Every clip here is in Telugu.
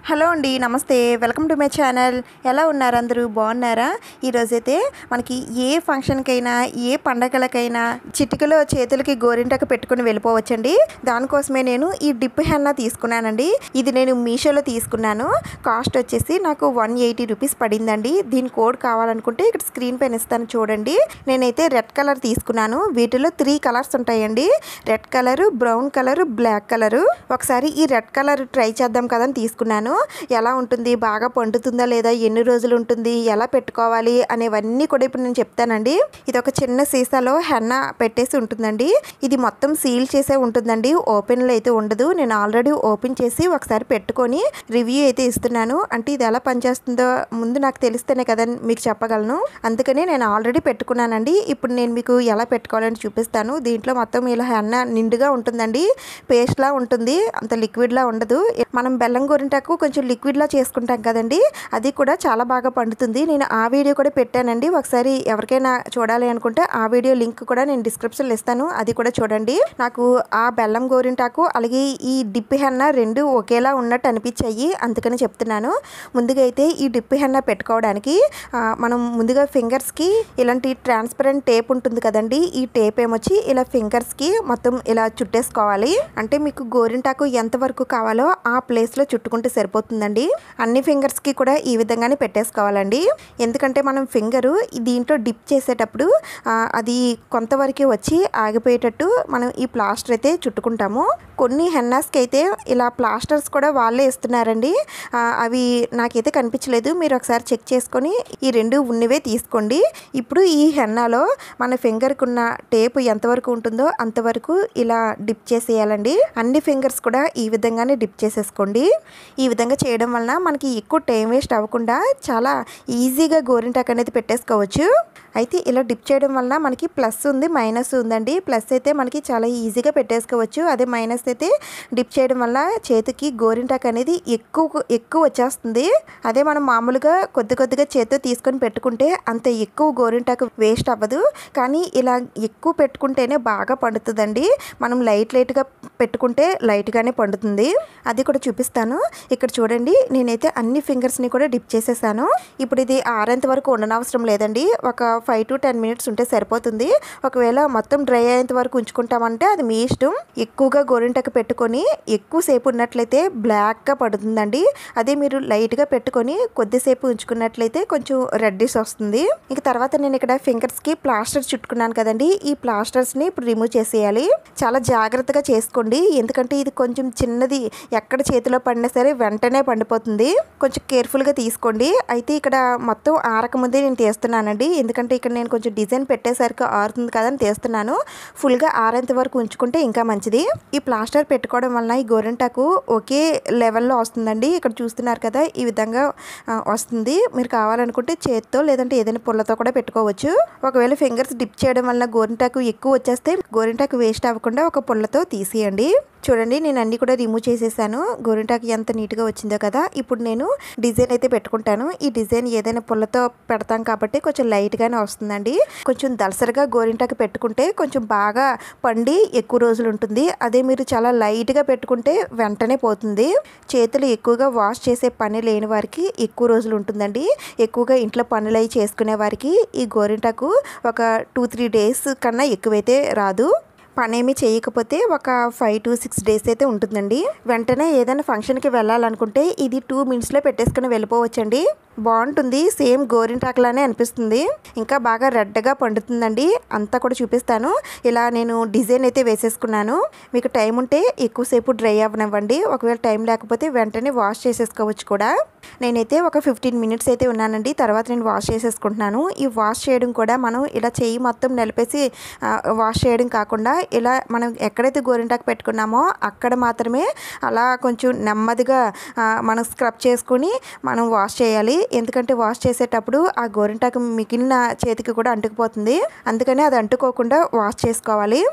హలో అండి నమస్తే వెల్కమ్ టు మై ఛానల్ ఎలా ఉన్నారు అందరూ బాగున్నారా ఈరోజైతే మనకి ఏ ఫంక్షన్కైనా ఏ పండగలకైనా చిటికలో చేతులకి గోరింటకు పెట్టుకుని వెళ్ళిపోవచ్చండి దానికోసమే నేను ఈ డిప్ హెన్నా తీసుకున్నానండి ఇది నేను మీషోలో తీసుకున్నాను కాస్ట్ వచ్చేసి నాకు వన్ ఎయిటీ రూపీస్ పడిందండి దీని కోడ్ కావాలనుకుంటే ఇక్కడ స్క్రీన్ పైన ఇస్తాను చూడండి నేనైతే రెడ్ కలర్ తీసుకున్నాను వీటిలో త్రీ కలర్స్ ఉంటాయండి red colour brown colour black colour ఒకసారి ఈ రెడ్ కలర్ ట్రై చేద్దాం కదా అని తీసుకున్నాను ఎలా ఉంటుంది బాగా పండుతుందా లేదా ఎన్ని రోజులు ఉంటుంది ఎలా పెట్టుకోవాలి అనేవన్నీ కూడా ఇప్పుడు నేను చెప్తానండి ఇది ఒక చిన్న సీసాలో హెన్న పెట్టేసి ఉంటుందండి ఇది మొత్తం సీల్ చేసే ఉంటుందండి ఓపెన్లో అయితే ఉండదు నేను ఆల్రెడీ ఓపెన్ చేసి ఒకసారి పెట్టుకొని రివ్యూ అయితే ఇస్తున్నాను అంటే ఇది ఎలా పనిచేస్తుందో ముందు నాకు తెలిస్తేనే కదా మీకు చెప్పగలను అందుకని నేను ఆల్రెడీ పెట్టుకున్నానండి ఇప్పుడు నేను మీకు ఎలా పెట్టుకోవాలని చూపిస్తాను దీంట్లో మొత్తం ఇలా హెన్న నిండుగా ఉంటుందండి పేస్ట్లా ఉంటుంది అంత లిక్విడ్లా ఉండదు మనం బెల్లం గోరింటాకు కొంచెం లిక్విడ్లా చేసుకుంటాం కదండి అది కూడా చాలా బాగా పండుతుంది నేను ఆ వీడియో కూడా పెట్టానండి ఒకసారి ఎవరికైనా చూడాలి అనుకుంటే ఆ వీడియో లింక్ కూడా నేను డిస్క్రిప్షన్లో ఇస్తాను అది కూడా చూడండి నాకు ఆ బెల్లం గోరింటాకు అలాగే ఈ డిప్పి హెన్న రెండు ఒకేలా ఉన్నట్టు అనిపించాయి అందుకని చెప్తున్నాను ముందుగా అయితే ఈ డిప్పి హెన్న పెట్టుకోవడానికి ఆ, మనం ముందుగా ఫింగర్స్కి ఇలాంటి ట్రాన్స్పరెంట్ టేప్ ఉంటుంది కదండి ఈ టేప్ ఏమొచ్చి ఇలా ఫింగర్స్కి మొత్తం ఇలా చుట్టేసుకోవాలి అంటే మీకు గోరింటాకు ఎంత వరకు కావాలో ఆ ప్లేస్లో చుట్టుకుంటే సరిపోతుందండి అన్ని ఫింగర్స్కి కూడా ఈ విధంగానే పెట్టేసుకోవాలండి ఎందుకంటే మనం ఫింగరు దీంట్లో డిప్ చేసేటప్పుడు ఆ, అది కొంతవరకు వచ్చి ఆగిపోయేటట్టు మనం ఈ ప్లాస్టర్ అయితే చుట్టుకుంటాము కొన్ని హెన్నాస్కి అయితే ఇలా ప్లాస్టర్స్ కూడా వాళ్ళే ఇస్తున్నారండి ఆ, అవి నాకైతే కనిపించలేదు మీరు ఒకసారి చెక్ చేసుకొని ఈ రెండు ఉన్నవే తీసుకోండి ఇప్పుడు ఈ హెన్నాలో మన ఫింగర్కి ఉన్న టేప్ ఎంతవరకు ఉంటుందో అంతవరకు ఇలా డిప్ చేసేయాలండి అన్ని ఫింగర్స్ కూడా ఈ విధంగానే డిప్ చేసేసుకోండి ఈ విధంగా చేయడం వలన మనకి ఎక్కువ టైం వేస్ట్ అవ్వకుండా చాలా ఈజీగా గోరింటాక్ అనేది పెట్టేసుకోవచ్చు అయితే ఇలా డిప్ చేయడం వలన మనకి ప్లస్ ఉంది మైనస్ ఉందండి ప్లస్ అయితే మనకి చాలా ఈజీగా పెట్టేసుకోవచ్చు అదే మైనస్ అయితే డిప్ చేయడం వల్ల చేతికి గోరింటాక్ అనేది ఎక్కువ ఎక్కువ వచ్చేస్తుంది అదే మనం మామూలుగా కొద్ది కొద్దిగా చేతితో తీసుకొని పెట్టుకుంటే అంత ఎక్కువ గోరింటాకు వేస్ట్ అవ్వదు కానీ ఇలా ఎక్కువ పెట్టుకుంటేనే బాగా పండుతుందండి మనం లైట్ లైట్గా పెట్టుకుంటే లైట్గానే పండుతుంది అది కూడా చూపిస్తాను ఇక్కడ చూడండి నేనైతే అన్ని ఫింగర్స్ని కూడా డిప్ చేసేసాను ఇప్పుడు ఇది ఆరేంత వరకు ఉండనవసరం లేదండి ఒక ఫైవ్ టు టెన్ మినిట్స్ ఉంటే సరిపోతుంది ఒకవేళ మొత్తం డ్రై అయ్యేంత వరకు ఉంచుకుంటామంటే అది మీ ఇష్టం ఎక్కువగా గోరింటకు పెట్టుకొని ఎక్కువసేపు ఉన్నట్లయితే బ్లాక్గా పడుతుందండి అదే మీరు లైట్గా పెట్టుకొని కొద్దిసేపు ఉంచుకున్నట్లయితే కొంచెం రెడ్డిష్ వస్తుంది ఇక తర్వాత నేను ఇక్కడ ఫింగర్స్కి ప్లాస్టర్ చుట్టుకున్నాను కదండి ఈ ప్లాస్టర్స్ని ఇప్పుడు రిమూవ్ చేసేయాలి చాలా జాగ్రత్తగా చేసుకోండి ఎందుకంటే ఇది కొంచెం చిన్నది ఎక్కడ చేతిలో పడినా సరే వెంటనే పండిపోతుంది కొంచెం కేర్ఫుల్గా తీసుకోండి అయితే ఇక్కడ మొత్తం ఆరకముందే నేను తీస్తున్నానండి ఎందుకంటే ఇక్కడ నేను కొంచెం డిజైన్ పెట్టేసరికి ఆరుతుంది కదా అని తీస్తున్నాను ఫుల్గా ఆరేంత వరకు ఉంచుకుంటే ఇంకా మంచిది ఈ ప్లాస్టర్ పెట్టుకోవడం వలన ఈ గోరింటాకు ఒకే లెవెల్లో వస్తుందండి ఇక్కడ చూస్తున్నారు కదా ఈ విధంగా ఆ, వస్తుంది మీరు కావాలనుకుంటే చేత్తో లేదంటే ఏదైనా పుల్లతో కూడా పెట్టుకోవచ్చు ఒకవేళ ఫింగర్స్ డిప్ చేయడం వలన గోరింటాకు ఎక్కువ వచ్చేస్తే గోరింటాకు వేస్ట్ అవ్వకుండా ఒక పుల్లతో తీసేయండి చూడండి నేను అన్ని కూడా రిమూవ్ చేసేసాను గోరింటాకు ఎంత నీట్గా వచ్చిందో కదా ఇప్పుడు నేను డిజైన్ అయితే పెట్టుకుంటాను ఈ డిజైన్ ఏదైనా పుల్లతో పెడతాం కాబట్టి కొంచెం లైట్గానే వస్తుందండి కొంచెం దలసరిగా గోరింటాకు పెట్టుకుంటే కొంచెం బాగా పండి ఎక్కువ రోజులు ఉంటుంది అదే మీరు చాలా లైట్గా పెట్టుకుంటే వెంటనే పోతుంది చేతులు ఎక్కువగా వాష్ చేసే పని లేని వారికి ఎక్కువ రోజులు ఉంటుందండి ఎక్కువగా ఇంట్లో పనులు అవి చేసుకునే వారికి ఈ గోరింటాకు ఒక టూ త్రీ డేస్ కన్నా ఎక్కువైతే రాదు పనేమి చేయకపోతే ఒక ఫైవ్ టు సిక్స్ డేస్ అయితే ఉంటుందండి వెంటనే ఏదైనా ఫంక్షన్కి వెళ్ళాలనుకుంటే ఇది టూ మినిట్స్లో పెట్టేసుకుని వెళ్ళిపోవచ్చండి బాగుంటుంది సేమ్ గోరింటాకులానే అనిపిస్తుంది ఇంకా బాగా రెడ్గా పండుతుందండి అంతా కూడా చూపిస్తాను ఇలా నేను డిజైన్ అయితే వేసేసుకున్నాను మీకు టైం ఉంటే ఎక్కువసేపు డ్రై అవ్వనివ్వండి ఒకవేళ టైం లేకపోతే వెంటనే వాష్ చేసేసుకోవచ్చు కూడా నేనైతే ఒక ఫిఫ్టీన్ మినిట్స్ అయితే ఉన్నానండి తర్వాత నేను వాష్ చేసేసుకుంటున్నాను ఈ వాష్ చేయడం కూడా మనం ఇలా చెయ్యి మొత్తం నిలిపేసి ఆ, వాష్ చేయడం కాకుండా ఇలా మనం ఎక్కడైతే గోరింటాకు పెట్టుకున్నామో అక్కడ మాత్రమే అలా కొంచెం నెమ్మదిగా ఆ, మనం స్క్రబ్ చేసుకుని మనం వాష్ చేయాలి ఎందుకంటే వాష్ చేసేటప్పుడు ఆ గోరింటాకు మిగిలిన చేతికి కూడా అంటుకుపోతుంది అందుకని అది అంటుకోకుండా వాష్ చేసుకోవాలి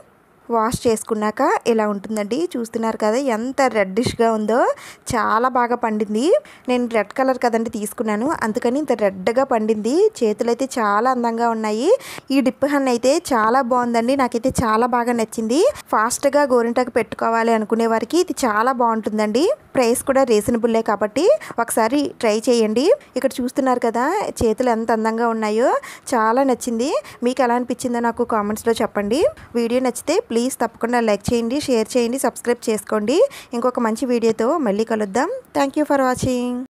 వాష్ చేసుకున్నాక ఇలా ఉంటుందండి చూస్తున్నారు కదా ఎంత రెడ్డిష్గా ఉందో చాలా బాగా పండింది నేను రెడ్ కలర్ కదండి తీసుకున్నాను అందుకని ఇంత రెడ్గా పండింది చేతులు అయితే చాలా అందంగా ఉన్నాయి ఈ డిప్ హన్ అయితే చాలా బాగుందండి నాకైతే చాలా బాగా నచ్చింది ఫాస్ట్గా గోరింటాకు పెట్టుకోవాలి అనుకునే వారికి ఇది చాలా బాగుంటుందండి ప్రైస్ కూడా రీజనబుల్లే కాబట్టి ఒకసారి ట్రై చేయండి ఇక్కడ చూస్తున్నారు కదా చేతులు ఎంత అందంగా ఉన్నాయో చాలా నచ్చింది మీకు ఎలా అనిపించిందో నాకు కామెంట్స్లో చెప్పండి వీడియో నచ్చితే ప్లీజ్ తప్పకుండా లైక్ చేయండి షేర్ చేయండి సబ్స్క్రైబ్ చేసుకోండి ఇంకొక మంచి వీడియోతో మళ్ళీ కలుద్దాం థ్యాంక్ యూ ఫర్ వాచింగ్